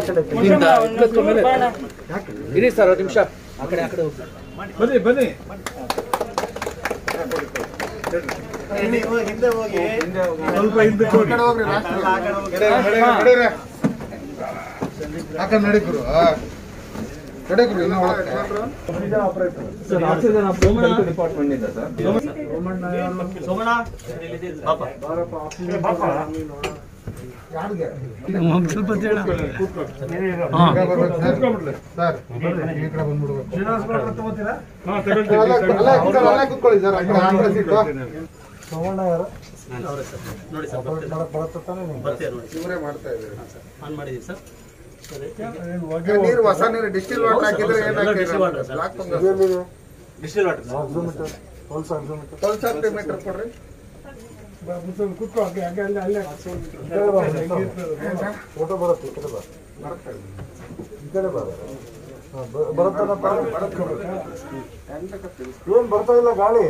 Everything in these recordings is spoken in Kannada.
ಇರಿ ಸರ್ ಒಂದು ನಿಮಿಷ ಆ ಕಡೆ ಆ ಕಡೆ ಹೋಗಿ ಬನ್ನಿ ಬನ್ನಿ ಸ್ವಲ್ಪ ಹಿಂದಕ್ಕೆ ಹೋಗಿ ಹಾಕೊಂಡು ನಡೀಕರು ನಡೀಕರು ಇನ್ನೂ ಒಳಗೆ ಸರ್ ಈ ಕಡೆ ಬಂದ್ಬಿಡ್ಬೇಕು ಶ್ರೀನಿವಾಸ್ ಗೌಡ್ರ ತಗೋತೀರಾ ಹಾ ಅಲ್ಲೇ ಅಲ್ಲೇ ಕೂತ್ಕೊಳ್ಳಿ, ಅಲ್ಲೇ ಕೂತ್ಕೊಳ್ಳಿ ಸರ್ ಆ ಕಡೆ ಆ ಕಡೆ ಸೀಟು ಇವರೇ ಮಾಡ್ತಾ ಇದ್ದಾರೆ ನೀರು ಹೊಸ ನೀರು ಡಿಸ್ಟಿಲ್ ವಾಟರ್ ಹಾಕಿದ್ರೆ ಏನಾಗ್ತದೆ ಬ್ಲಾಕ್ ಟ್ವೆಲ್ ಸೆಂಟಿಮೀಟರ್ ಕೊಡ್ರಿ ಕೂತ್ಕೋ ಹಂಗೆ ಹಂಗೆ ಅಲ್ಲೇ ಅಲ್ಲೇ ಫೋಟೋ ಬರುತ್ತೆ ಈ ಕಡೆ ಬಾ ಈ ಕಡೆ ಬಾ ಏನ್ ಬರ್ತಾ ಇಲ್ಲ ಗಾಳಿ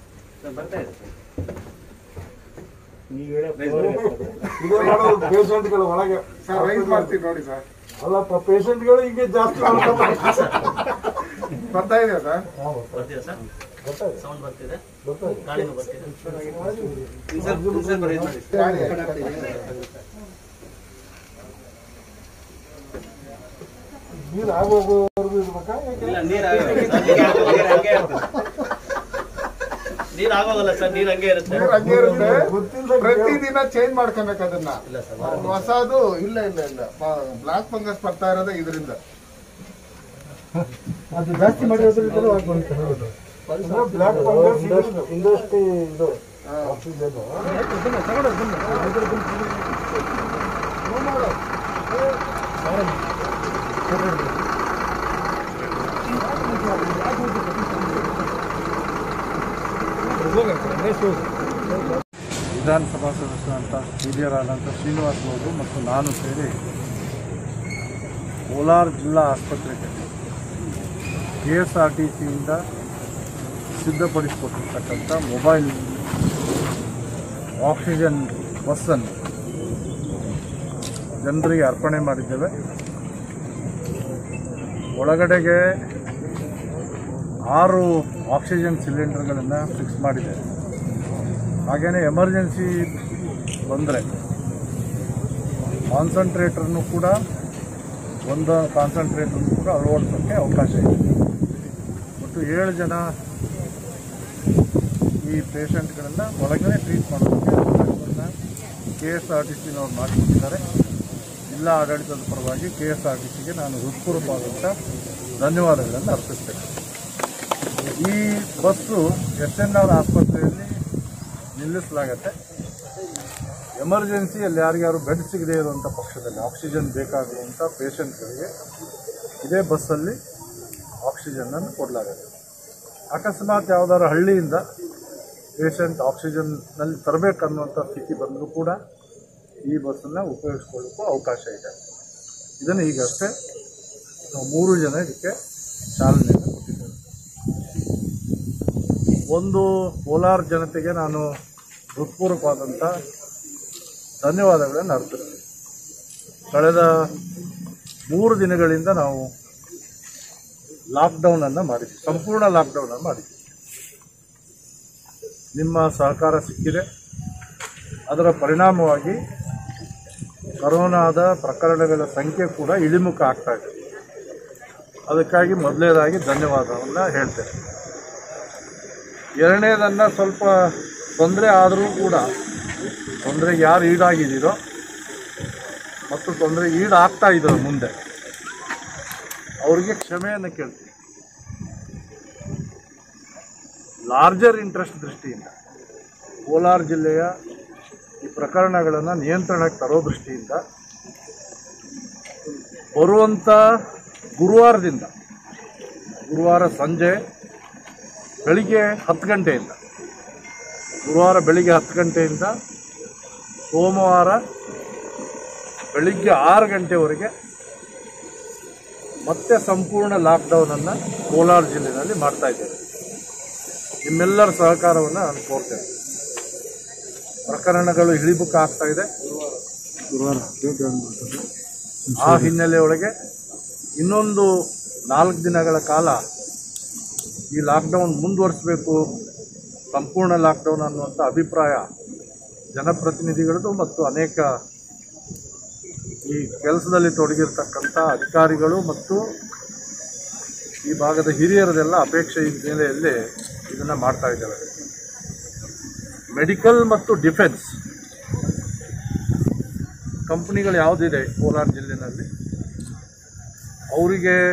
ಇದೇ ಮಾಡೋದು ಪೇಷಂಟ್ಗಳು ಒಳಗೆ ಸರ್ ರೈಸ್ ಮಾಡ್ತೀನಿ ನೋಡಿ ಸರ್ ಅಲ್ಲಪ್ಪ ಪೇಷಂಟ್ಗಳು ಹಿಂಗೆ ಜಾಸ್ತಿ ಮಾಡ್ಕೊತಾರೆ. ಬರ್ತಾ ಇದೆಯಾ ಸರ್ ಗಾಳಿ ನೀರು ಆಗೋಗೋವರೆಗೂ ಇರ್ಬೇಕಾ ಯಾಕೆ? ನೀರ್ ಆಗೋಗಲ್ಲ ಸರ್ ನೀರ್ ಹಂಗೆ ಇರುತ್ತೆ ನೀರು ಹಂಗೆ ಇರುತ್ತೆ ಗೊತ್ತಿಲ್ಲ ಪ್ರತಿದಿನ ಚೇಂಜ್ ಮಾಡ್ಕೊಬೇಕು ಅದನ್ನ ಹೊಸದು ಇಲ್ಲ ಇಲ್ಲ ಇಲ್ಲ ಬ್ಲಾಕ್ ಫಂಗಸ್ ಬರ್ತಾ ಇರೋದೇ ಇದರಿಂದ ಅದು ಜಾಸ್ತಿ ಮಾಡಿರೋದ್ರಿಂದ ಬ್ಲ್ಯಾಕ್ ಫಂಗಸ್ ಇಂಡಸ್ಟ್ರಿ ಇದು ಆಕ್ಸಿಜನ್ ವಿಧಾನಸಭಾ ಸದಸ್ಯರಂತ ಹಿರಿಯರಾದಂಥ ಶ್ರೀನಿವಾಸ್ ಅವರು ಮತ್ತು ನಾನು ಸೇರಿ ಕೋಲಾರ ಜಿಲ್ಲಾ ಆಸ್ಪತ್ರೆಗೆ ಕೆ ಎಸ್ ಆರ್ ಟಿ ಸಿಯಿಂದ ಸಿದ್ಧಪಡಿಸಿಕೊಟ್ಟಿರ್ತಕ್ಕಂಥ ಮೊಬೈಲ್ ಆಕ್ಸಿಜನ್ ಬಸ್ಸನ್ನು ಜನರಿಗೆ ಅರ್ಪಣೆ ಮಾಡಿದ್ದೇವೆ ಒಳಗಡೆಗೆ ಆರು ಆಕ್ಸಿಜನ್ ಸಿಲಿಂಡರ್ಗಳನ್ನು ಫಿಕ್ಸ್ ಮಾಡಿದ್ದೇವೆ ಹಾಗೆಯೇ ಎಮರ್ಜೆನ್ಸಿ ಬಂದರೆ ಕಾನ್ಸಂಟ್ರೇಟರ್ನು ಕೂಡ ಒಂದು ಕಾನ್ಸಂಟ್ರೇಟರ್ನು ಕೂಡ ಅಳವಡಿಸೋಕ್ಕೆ ಅವಕಾಶ ಇದೆ ಒಟ್ಟು ಏಳು ಜನ ಈ ಪೇಷಂಟ್ಗಳನ್ನು ಒಳಗಡೆ ಟ್ರೀಟ್ ಮಾಡೋದಕ್ಕೆ ಅವಕಾಶವನ್ನು ಕೆ ಎಸ್ ಆರ್ ಟಿ ಸಿನವ್ರು ಮಾಡಿಕೊಟ್ಟಿದ್ದಾರೆ ಜಿಲ್ಲಾ ಆಡಳಿತದ ಪರವಾಗಿ ಕೆ ಎಸ್ ಆರ್ ಟಿ ಸಿಗೆ ನಾನು ಹೃತ್ಪೂರ್ವಕವಾದಂಥ ಧನ್ಯವಾದಗಳನ್ನು ಅರ್ಪಿಸ್ತೇನೆ ಈ ಬಸ್ಸು ಎಸ್ ಎನ್ ಆರ್ ಆಸ್ಪತ್ರೆಯಲ್ಲಿ ನಿಲ್ಲಿಸಲಾಗತ್ತೆ ಎಮರ್ಜೆನ್ಸಿಯಲ್ಲಿ ಯಾರಿಗಾರು ಬೆಡ್ ಸಿಗದೇ ಇರುವಂಥ ಪಕ್ಷದಲ್ಲಿ ಆಕ್ಸಿಜನ್ ಬೇಕಾಗುವಂಥ ಪೇಷಂಟ್ಗಳಿಗೆ ಇದೇ ಬಸ್ಸಲ್ಲಿ ಆಕ್ಸಿಜನ್ನನ್ನು ಕೊಡಲಾಗುತ್ತೆ ಅಕಸ್ಮಾತ್ ಯಾವುದಾದ್ರು ಹಳ್ಳಿಯಿಂದ ಪೇಷಂಟ್ ಆಕ್ಸಿಜನ್ನಲ್ಲಿ ತರಬೇಕನ್ನುವಂಥ ಸ್ಥಿತಿ ಬಂದರೂ ಕೂಡ ಈ ಬಸ್ಸನ್ನು ಉಪಯೋಗಿಸ್ಕೊಳ್ಳೋಕ್ಕೂ ಅವಕಾಶ ಇದೆ ಇದನ್ನು ಈಗಷ್ಟೇ ನಾವು ಮೂರು ಜನ ಇದಕ್ಕೆ ಚಾಲನೆಯನ್ನು ಕೊಟ್ಟಿದ್ದೇವೆ ಒಂದು ಕೋಲಾರ ಜನತೆಗೆ ನಾನು ಹೃತ್ಪೂರ್ವಕವಾದಂಥ ಧನ್ಯವಾದಗಳನ್ನು ಅರ್ಪಿಸ್ತೀನಿ ಕಳೆದ ಮೂರು ದಿನಗಳಿಂದ ನಾವು ಲಾಕ್ಡೌನನ್ನು ಮಾಡಿದ್ವಿ ಸಂಪೂರ್ಣ ಲಾಕ್ಡೌನನ್ನು ಮಾಡಿದ್ವಿ ನಿಮ್ಮ ಸಹಕಾರ ಸಿಕ್ಕಿದೆ ಅದರ ಪರಿಣಾಮವಾಗಿ ಕರೋನಾದ ಪ್ರಕರಣಗಳ ಸಂಖ್ಯೆ ಕೂಡ ಇಳಿಮುಖ ಆಗ್ತಾ ಇದೆ ಅದಕ್ಕಾಗಿ ಮೊದಲನೇದಾಗಿ ಧನ್ಯವಾದವನ್ನು ಹೇಳ್ತೇನೆ ಎರಡನೇದನ್ನು ಸ್ವಲ್ಪ ತೊಂದರೆ ಆದರೂ ಕೂಡ ತೊಂದರೆಗೆ ಯಾರು ಈಡಾಗಿದ್ದೀರೋ ಮತ್ತು ತೊಂದರೆ ಈಡಾಗ್ತಾ ಇದ್ರು ಮುಂದೆ ಅವರಿಗೆ ಕ್ಷಮೆಯನ್ನು ಕೇಳ್ತೀನಿ ಲಾರ್ಜರ್ ಇಂಟ್ರೆಸ್ಟ್ ದೃಷ್ಟಿಯಿಂದ ಕೋಲಾರ ಜಿಲ್ಲೆಯ ಈ ಪ್ರಕರಣಗಳನ್ನು ನಿಯಂತ್ರಣಕ್ಕೆ ತರೋ ದೃಷ್ಟಿಯಿಂದ ಬರುವಂಥ ಗುರುವಾರದಿಂದ ಗುರುವಾರ ಸಂಜೆ ಬೆಳಿಗ್ಗೆ ಹತ್ತು ಗಂಟೆಯಿಂದ ಗುರುವಾರ ಬೆಳಿಗ್ಗೆ ಹತ್ತು ಗಂಟೆಯಿಂದ ಸೋಮವಾರ ಬೆಳಿಗ್ಗೆ ಆರು ಗಂಟೆವರೆಗೆ ಮತ್ತೆ ಸಂಪೂರ್ಣ ಲಾಕ್ಡೌನನ್ನು ಕೋಲಾರ ಜಿಲ್ಲೆಯಲ್ಲಿ ಮಾಡ್ತಾ ಇದ್ದೇವೆ ನಿಮ್ಮೆಲ್ಲರ ಸಹಕಾರವನ್ನು ನಾನು ಕೋರ್ತೇನೆ ಪ್ರಕರಣಗಳು ಇಳಿಮುಖ ಆಗ್ತಾ ಇದೆ ಗುರುವಾರ ಆ ಹಿನ್ನೆಲೆಯೊಳಗೆ ಇನ್ನೊಂದು ನಾಲ್ಕು ದಿನಗಳ ಕಾಲ ಈ ಲಾಕ್ಡೌನ್ ಮುಂದುವರಿಸಬೇಕು ಸಂಪೂರ್ಣ ಲಾಕ್ಡೌನ್ ಅನ್ನುವಂಥ ಅಭಿಪ್ರಾಯ ಜನಪ್ರತಿನಿಧಿಗಳದು ಮತ್ತು ಅನೇಕ ಈ ಕೆಲಸದಲ್ಲಿ ತೊಡಗಿರ್ತಕ್ಕಂಥ ಅಧಿಕಾರಿಗಳು ಮತ್ತು ಈ ಭಾಗದ ಹಿರಿಯರದೆಲ್ಲ ಅಪೇಕ್ಷೆ ಹಿನ್ನೆಲೆಯಲ್ಲಿ ಇದನ್ನು ಮಾಡ್ತಾ ಇದ್ದಾರೆ ಮೆಡಿಕಲ್ ಮತ್ತು ಡಿಫೆನ್ಸ್ ಕಂಪ್ನಿಗಳು ಯಾವುದಿದೆ ಕೋಲಾರ ಜಿಲ್ಲೆಯಲ್ಲಿ ಅವರಿಗೆ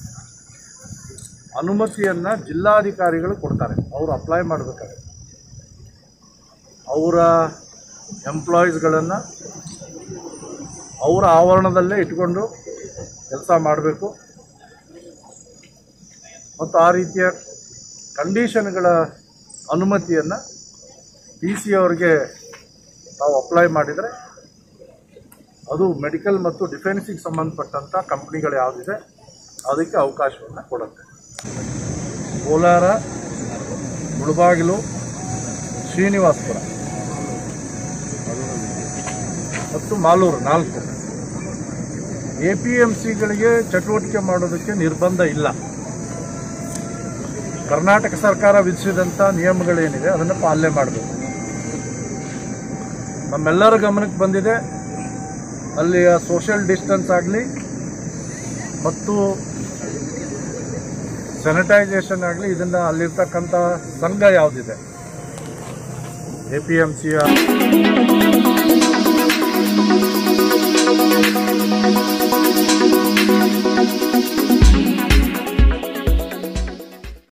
ಅನುಮತಿಯನ್ನು ಜಿಲ್ಲಾಧಿಕಾರಿಗಳು ಕೊಡ್ತಾರೆ ಅವರು ಅಪ್ಲೈ ಮಾಡಬೇಕಾದ್ರೆ ಅವರ ಎಂಪ್ಲಾಯೀಸ್ಗಳನ್ನು ಅವರ ಆವರಣದಲ್ಲೇ ಇಟ್ಕೊಂಡು ಕೆಲಸ ಮಾಡಬೇಕು ಮತ್ತು ಆ ರೀತಿಯ ಕಂಡೀಷನ್ಗಳ ಅನುಮತಿಯನ್ನು ಟಿ ಸಿ ಅವರಿಗೆ ನಾವು ಅಪ್ಲೈ ಮಾಡಿದರೆ ಅದು ಮೆಡಿಕಲ್ ಮತ್ತು ಡಿಫೆನ್ಸಿಗೆ ಸಂಬಂಧಪಟ್ಟಂಥ ಕಂಪ್ನಿಗಳು ಯಾವುದಿದೆ ಅದಕ್ಕೆ ಅವಕಾಶವನ್ನು ಕೊಡುತ್ತೆ ಕೋಲಾರ ಮುಳಬಾಗಿಲು ಶ್ರೀನಿವಾಸಪುರ ಮತ್ತು ಮಾಲೂರು ನಾಲ್ಕು ಎ ಪಿ ಎಂ ಸಿಗಳಿಗೆ ಚಟುವಟಿಕೆ ಮಾಡೋದಕ್ಕೆ ನಿರ್ಬಂಧ ಇಲ್ಲ ಕರ್ನಾಟಕ ಸರ್ಕಾರ ವಿಧಿಸಿದಂಥ ನಿಯಮಗಳೇನಿದೆ ಅದನ್ನು ಪಾಲನೆ ಮಾಡಬೇಕು ನಮ್ಮೆಲ್ಲರ ಗಮನಕ್ಕೆ ಬಂದಿದೆ ಅಲ್ಲಿಯ ಸೋಷಿಯಲ್ ಡಿಸ್ಟೆನ್ಸ್ ಆಗಲಿ ಮತ್ತು ಸ್ಯಾನಿಟೈಸೇಷನ್ ಆಗಲಿ ಇದನ್ನು ಅಲ್ಲಿರ್ತಕ್ಕಂಥ ಸಂಘ ಯಾವುದಿದೆ ಎ ಪಿ ಎಮ್ ಸಿಯ